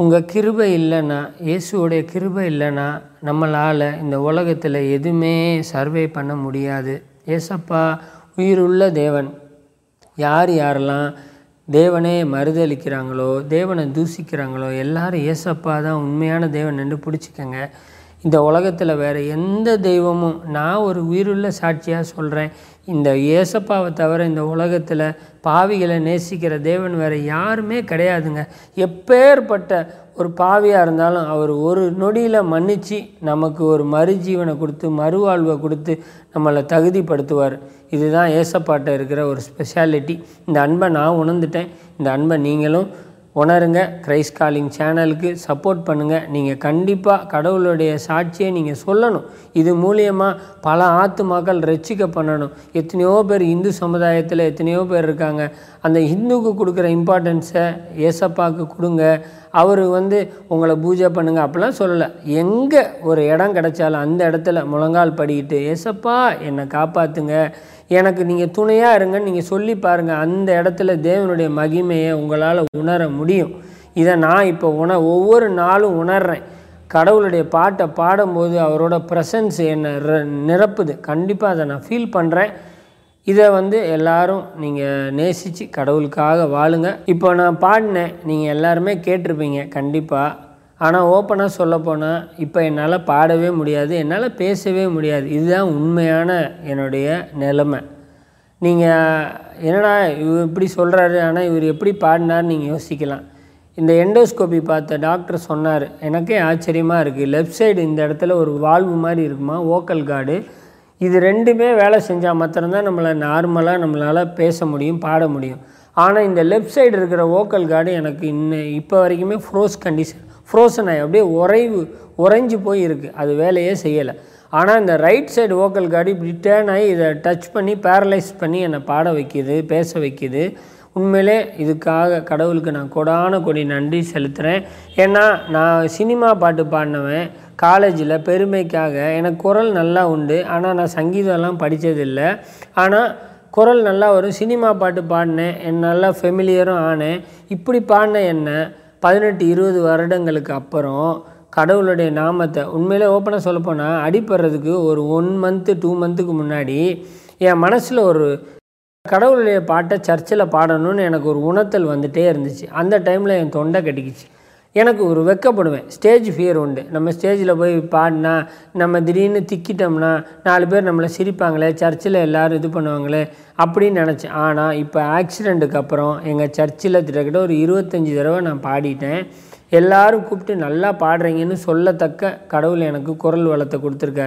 உங்கள் கிருபை இல்லைன்னா இயேசுவோடைய கிருபை இல்லைன்னா நம்மளால் இந்த உலகத்தில் எதுவுமே சர்வே பண்ண முடியாது ஏசப்பா உயிருள்ள தேவன் யார் யாரெல்லாம் தேவனே மறுதளிக்கிறாங்களோ தேவனை தூசிக்கிறாங்களோ எல்லாரும் ஏசப்பா தான் உண்மையான தேவன் என்று பிடிச்சிக்கங்க இந்த உலகத்தில் வேறு எந்த தெய்வமும் நான் ஒரு உயிருள்ள சாட்சியாக சொல்கிறேன் இந்த ஏசப்பாவை தவிர இந்த உலகத்தில் பாவிகளை நேசிக்கிற தேவன் வேறு யாருமே கிடையாதுங்க எப்பேற்பட்ட ஒரு பாவியாக இருந்தாலும் அவர் ஒரு நொடியில் மன்னித்து நமக்கு ஒரு மறுஜீவனை கொடுத்து மறுவாழ்வை கொடுத்து நம்மளை தகுதிப்படுத்துவார் இதுதான் ஏசப்பாட்ட இருக்கிற ஒரு ஸ்பெஷாலிட்டி இந்த அன்பை நான் உணர்ந்துட்டேன் இந்த அன்பை நீங்களும் உணருங்க கிரைஸ்ட் காலிங் சேனலுக்கு சப்போர்ட் பண்ணுங்கள் நீங்கள் கண்டிப்பாக கடவுளுடைய சாட்சியை நீங்கள் சொல்லணும் இது மூலியமாக பல ஆத்துமாக்கள் ரட்சிக்க பண்ணணும் எத்தனையோ பேர் இந்து சமுதாயத்தில் எத்தனையோ பேர் இருக்காங்க அந்த ஹிந்துக்கு கொடுக்குற இம்பார்ட்டன்ஸை ஏசப்பாவுக்கு கொடுங்க அவர் வந்து உங்களை பூஜை பண்ணுங்க அப்படிலாம் சொல்லலை எங்கே ஒரு இடம் கிடைச்சாலும் அந்த இடத்துல முழங்கால் படிக்கிட்டு ஏசப்பா என்னை காப்பாற்றுங்க எனக்கு நீங்கள் துணையாக இருங்கன்னு நீங்கள் சொல்லி பாருங்கள் அந்த இடத்துல தேவனுடைய மகிமையை உங்களால் உணர முடியும் இதை நான் இப்போ உண ஒவ்வொரு நாளும் உணர்றேன் கடவுளுடைய பாட்டை பாடும்போது அவரோட ப்ரெசன்ஸ் என்னை ர- நிரப்புது கண்டிப்பாக அதை நான் ஃபீல் பண்ணுறேன் இதை வந்து எல்லாரும் நீங்கள் நேசித்து கடவுளுக்காக வாழுங்க இப்போ நான் பாடினேன் நீங்கள் எல்லாருமே கேட்டிருப்பீங்க கண்டிப்பாக ஆனால் ஓப்பனாக சொல்லப்போனால் இப்போ என்னால் பாடவே முடியாது என்னால் பேசவே முடியாது இதுதான் உண்மையான என்னுடைய நிலைமை நீங்கள் என்னடா இவர் இப்படி சொல்கிறாரு ஆனால் இவர் எப்படி பாடினார் நீங்கள் யோசிக்கலாம் இந்த எண்டோஸ்கோபி பார்த்த டாக்டர் சொன்னார் எனக்கே ஆச்சரியமாக இருக்குது லெஃப்ட் சைடு இந்த இடத்துல ஒரு வால்வு மாதிரி இருக்குமா ஓக்கல் கார்டு இது ரெண்டுமே வேலை செஞ்சால் மாத்திரம்தான் நம்மளை நார்மலாக நம்மளால் பேச முடியும் பாட முடியும் ஆனால் இந்த லெஃப்ட் சைடு இருக்கிற ஓக்கல் கார்டு எனக்கு இன்னும் இப்போ வரைக்குமே ஃப்ரோஸ் கண்டிஷன் ஃப்ரோசன் ஆகி அப்படியே உறைவு உறைஞ்சி போய் இருக்குது அது வேலையே செய்யலை ஆனால் இந்த ரைட் சைடு ஓக்கல் கார்டு இப்படி டேர்ன் ஆகி இதை டச் பண்ணி பேரலைஸ் பண்ணி என்னை பாட வைக்கிது பேச வைக்கிது உண்மையிலே இதுக்காக கடவுளுக்கு நான் கொடான கொடி நன்றி செலுத்துகிறேன் ஏன்னா நான் சினிமா பாட்டு பாடினவன் காலேஜில் பெருமைக்காக எனக்கு குரல் நல்லா உண்டு ஆனால் நான் சங்கீதம்லாம் படித்ததில்லை ஆனால் குரல் நல்லா வரும் சினிமா பாட்டு பாடினேன் என் நல்லா ஃபெமிலியரும் ஆனேன் இப்படி பாடின என்ன பதினெட்டு இருபது வருடங்களுக்கு அப்புறம் கடவுளுடைய நாமத்தை உண்மையிலே ஓப்பனாக சொல்லப்போனால் அடிப்படுறதுக்கு ஒரு ஒன் மந்த்து டூ மந்த்துக்கு முன்னாடி என் மனசில் ஒரு கடவுளுடைய பாட்டை சர்ச்சில் பாடணும்னு எனக்கு ஒரு உணர்த்தல் வந்துட்டே இருந்துச்சு அந்த டைமில் என் தொண்டை கட்டிக்கிச்சு எனக்கு ஒரு வெக்கப்படுவேன் ஸ்டேஜ் ஃபியர் உண்டு நம்ம ஸ்டேஜில் போய் பாடினா நம்ம திடீர்னு திக்கிட்டோம்னா நாலு பேர் நம்மளை சிரிப்பாங்களே சர்ச்சில் எல்லோரும் இது பண்ணுவாங்களே அப்படின்னு நினச்சேன் ஆனால் இப்போ ஆக்சிடெண்ட்டுக்கு அப்புறம் எங்கள் சர்ச்சில் கிட்டத்தட்ட ஒரு இருபத்தஞ்சி தடவை நான் பாடிட்டேன் எல்லாரும் கூப்பிட்டு நல்லா பாடுறீங்கன்னு சொல்லத்தக்க கடவுள் எனக்கு குரல் வளத்தை கொடுத்துருக்காரு